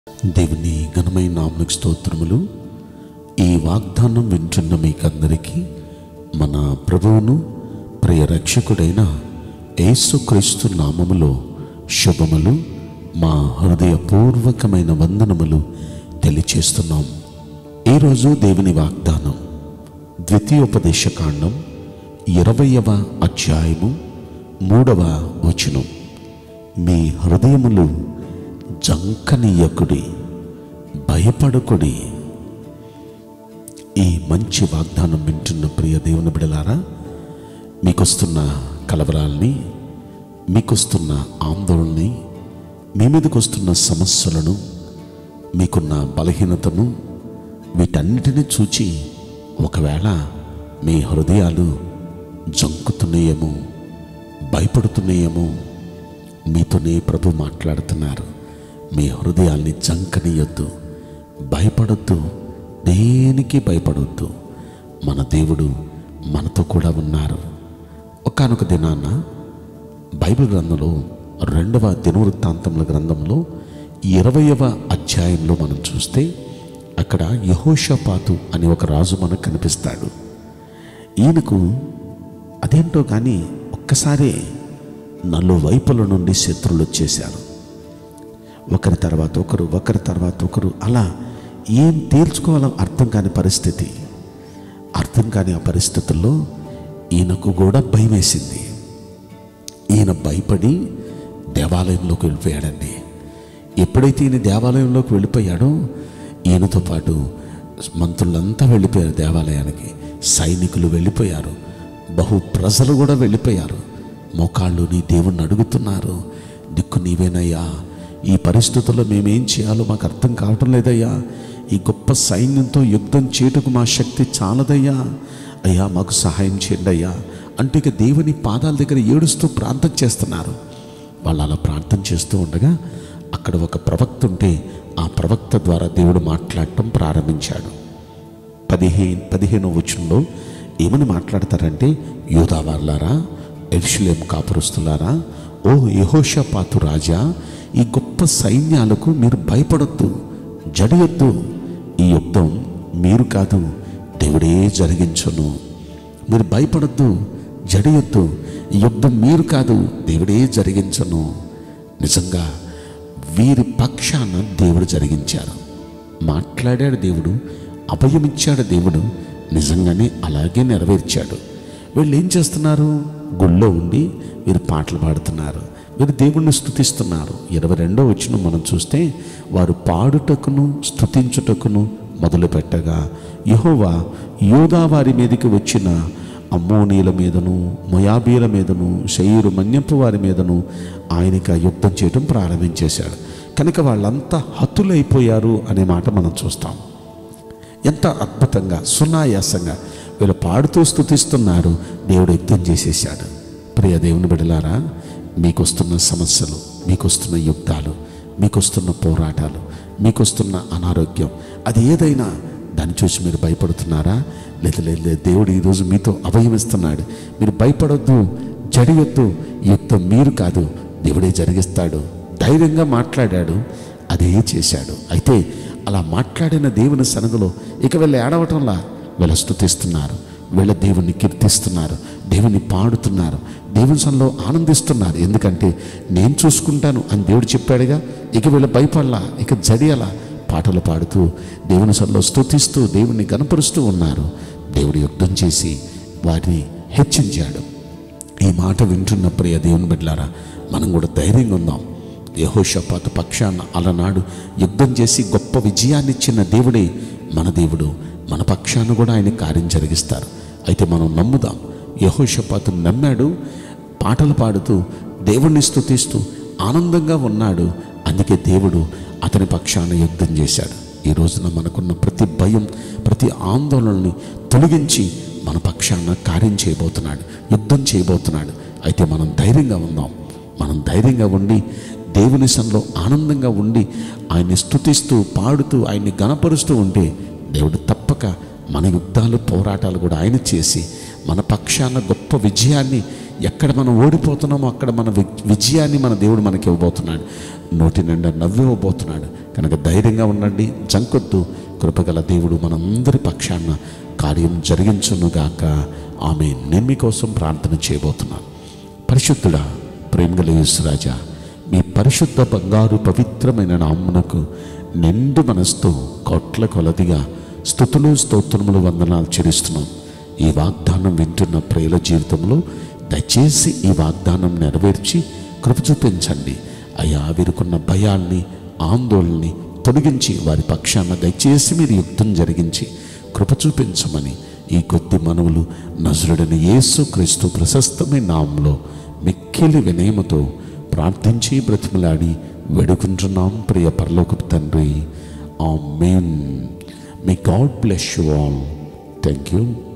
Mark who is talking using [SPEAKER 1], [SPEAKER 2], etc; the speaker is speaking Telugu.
[SPEAKER 1] దేవుని ఘనమైన నామకు స్తోత్రములు ఈ వాగ్దానం వింటున్న మీకందరికీ మన ప్రభువును ప్రియ రక్షకుడైన యేసుక్రీస్తు నామములో శుభములు మా హృదయపూర్వకమైన వందనములు తెలియచేస్తున్నాం ఈరోజు దేవుని వాగ్దానం ద్వితీయోపదేశకాండం ఇరవయవ అధ్యాయము మూడవ వచనం మీ హృదయములు జంకనీయకుడి భయపడకుడి ఈ మంచి వాగ్దానం వింటున్న ప్రియ దేవుని బిడలారా మీకొస్తున్న కలవరాల్ని మీకొస్తున్న ఆందోళనని మీ మీదకి వస్తున్న సమస్యలను మీకున్న బలహీనతను వీటన్నిటిని చూచి ఒకవేళ మీ హృదయాలు జంకుతున్నాయేమో భయపడుతున్నాయేమో మీతోనే ప్రభు మాట్లాడుతున్నారు మీ హృదయాల్ని జంకనీయొద్దు భయపడొద్దు దేనికి భయపడొద్దు మన దేవుడు మనతో కూడా ఉన్నారు ఒకానొక దినాన బైబిల్ గ్రంథంలో రెండవ దినవృత్తాంతముల గ్రంథంలో ఇరవయవ అధ్యాయంలో మనం చూస్తే అక్కడ యహోషపాతు అని ఒక రాజు మనకు కనిపిస్తాడు ఈయనకు అదేంటో కానీ ఒక్కసారే నలువైపుల నుండి శత్రువులు వచ్చేశారు ఒకరి తర్వాత ఒకరు ఒకరి తర్వాత ఒకరు అలా ఏం తేల్చుకోవాలో అర్థం కాని పరిస్థితి అర్థం కాని ఆ పరిస్థితుల్లో ఈయనకు కూడా భయం వేసింది ఈయన భయపడి దేవాలయంలోకి వెళ్ళిపోయాడండి ఎప్పుడైతే ఈయన దేవాలయంలోకి వెళ్ళిపోయాడో ఈయనతో పాటు మంత్రులంతా వెళ్ళిపోయారు దేవాలయానికి సైనికులు వెళ్ళిపోయారు బహు ప్రజలు కూడా వెళ్ళిపోయారు మోకాళ్ళు నీ దేవుణ్ణి అడుగుతున్నారు దిక్కు నీవేనయ్యా ఈ పరిస్థితుల్లో మేమేం చేయాలో మాకు అర్థం కావటం లేదయ్యా ఈ గొప్ప సైన్యంతో యుద్ధం చేయుటకు మా శక్తి చాలదయ్యా అయ్యా మాకు సహాయం చేయండి అయ్యా అంటే ఇక దేవుని పాదాల దగ్గర ఏడుస్తూ ప్రార్థన చేస్తున్నారు వాళ్ళు అలా ప్రార్థన చేస్తూ ఉండగా అక్కడ ఒక ప్రవక్త ఉంటే ఆ ప్రవక్త ద్వారా దేవుడు మాట్లాడటం ప్రారంభించాడు పదిహేను పదిహేనో వచనంలో ఏమని మాట్లాడతారంటే యూదా వాళ్ళారా ఎర్షులేం కాపురస్తులారా ఓ యహోషపాతు రాజా ఈ గొప్ప సైన్యాలకు మీరు భయపడొద్దు జడియొద్దు ఈ యుద్ధం మీరు కాదు దేవుడే జరిగించును మీరు భయపడొద్దు జడియొద్దు ఈ యుద్ధం మీరు కాదు దేవుడే జరిగించను నిజంగా వీరి పక్షాన దేవుడు జరిగించారు మాట్లాడాడు దేవుడు అభయమిచ్చాడు దేవుడు నిజంగానే అలాగే నెరవేర్చాడు వీళ్ళు ఏం చేస్తున్నారు గుళ్ళో ఉండి వీరు పాటలు పాడుతున్నారు వీరు దేవుణ్ణి స్తుతిస్తున్నారు ఇరవై రెండో వచ్చిన మనం చూస్తే వారు పాడుటకును స్తుతించుటకును మొదలుపెట్టగా యహోవా యోధా వారి మీదకి వచ్చిన అమ్మోనీల మీదను మొయాబీల మీదను శయూరు మన్యపు వారి మీదను ఆయనకి ఆ యుద్ధం చేయడం ప్రారంభించేశాడు కనుక వాళ్ళంతా హతులైపోయారు అనే మాట మనం చూస్తాం ఎంత అద్భుతంగా సునాయాసంగా వీళ్ళు పాడుతూ స్థుతిస్తున్నారు దేవుడు యుద్ధం చేసేసాడు ప్రియ దేవుని బిడలారా మీకొస్తున్న సమస్యలు మీకొస్తున్న యుద్ధాలు మీకొస్తున్న పోరాటాలు మీకొస్తున్న అనారోగ్యం అది ఏదైనా దాన్ని చూసి మీరు భయపడుతున్నారా లేదు లేదు లేదు దేవుడు ఈరోజు మీతో అభయమిస్తున్నాడు మీరు భయపడొద్దు జడియొద్దు యుద్ధం మీరు కాదు దేవుడే జరిగిస్తాడు ధైర్యంగా మాట్లాడాడు అదే చేశాడు అయితే అలా మాట్లాడిన దేవుని సన్నిధిలో ఇక వీళ్ళు ఏడవటంలా వీళ్ళు స్తుతిస్తున్నారు వీళ్ళ దేవుణ్ణి కీర్తిస్తున్నారు దేవుని పాడుతున్నారు దేవుని సన్నిలో ఆనందిస్తున్నారు ఎందుకంటే నేను చూసుకుంటాను అని దేవుడు చెప్పాడుగా ఇక వీళ్ళు భయపడలా ఇక జడియలా పాటలు పాడుతూ దేవుని సన్నిలో స్తుతిస్తూ దేవుణ్ణి గనపరుస్తూ ఉన్నారు దేవుడు యుద్ధం చేసి వారిని హెచ్చించాడు ఈ మాట వింటున్న ప్రియ దేవుని బిడ్డలారా మనం కూడా ధైర్యంగా ఉందాం యహోషపాత పక్షాన అలనాడు యుద్ధం చేసి గొప్ప విజయాన్ని ఇచ్చిన దేవుడే మన దేవుడు మన పక్షాన కూడా ఆయన కార్యం జరిగిస్తారు అయితే మనం నమ్ముదాం యహోషపాతు నమ్మాడు పాటలు పాడుతూ దేవుణ్ణి స్తుతిస్తూ ఆనందంగా ఉన్నాడు అందుకే దేవుడు అతని పక్షాన యుద్ధం చేశాడు ఈ రోజున మనకున్న ప్రతి భయం ప్రతి ఆందోళనని తొలగించి మన పక్షాన కార్యం చేయబోతున్నాడు యుద్ధం చేయబోతున్నాడు అయితే మనం ధైర్యంగా ఉందాం మనం ధైర్యంగా ఉండి దేవుని సన్నిలో ఆనందంగా ఉండి ఆయన్ని స్తుతిస్తూ పాడుతూ ఆయన్ని గణపరుస్తూ ఉంటే దేవుడు తప్పక మన యుద్ధాలు పోరాటాలు కూడా ఆయన చేసి మన పక్షాన గొప్ప విజయాన్ని ఎక్కడ మనం ఓడిపోతున్నామో అక్కడ మన వి- విజయాన్ని మన దేవుడు మనకి ఇవ్వబోతున్నాడు నోటి నిండా నవ్వు ఇవ్వబోతున్నాడు కనుక ధైర్యంగా ఉండండి జంకొద్దు కృపగల దేవుడు మనందరి పక్షాన కార్యం జరిగించునుగాక ఆమె నేను మీకోసం ప్రార్థన చేయబోతున్నాను పరిశుద్ధుడా ప్రేమగల యేసురాజా మీ పరిశుద్ధ బంగారు పవిత్రమైన నామునకు నిండు మనసుతో కోట్ల కొలదిగా స్థుతులు స్తోత్రములు వందనాలు చెల్లిస్తున్నాం ఈ వాగ్దానం వింటున్న ప్రియుల జీవితంలో దయచేసి ఈ వాగ్దానం నెరవేర్చి కృప చూపించండి అయా వీరుకున్న భయాల్ని ఆందోళనని తొలగించి వారి పక్షాన దయచేసి మీరు యుద్ధం జరిగించి కృప చూపించమని ఈ కొద్ది మనవులు నజరుడని యేసు క్రీస్తు ప్రశస్తమైన నామంలో మిక్కిలి వినయముతో ప్రార్థించి బ్రతిమలాడి వేడుకుంటున్నాం ప్రియ పరలోకపు తండ్రి ఆ మెయిన్ మీ God bless you all thank you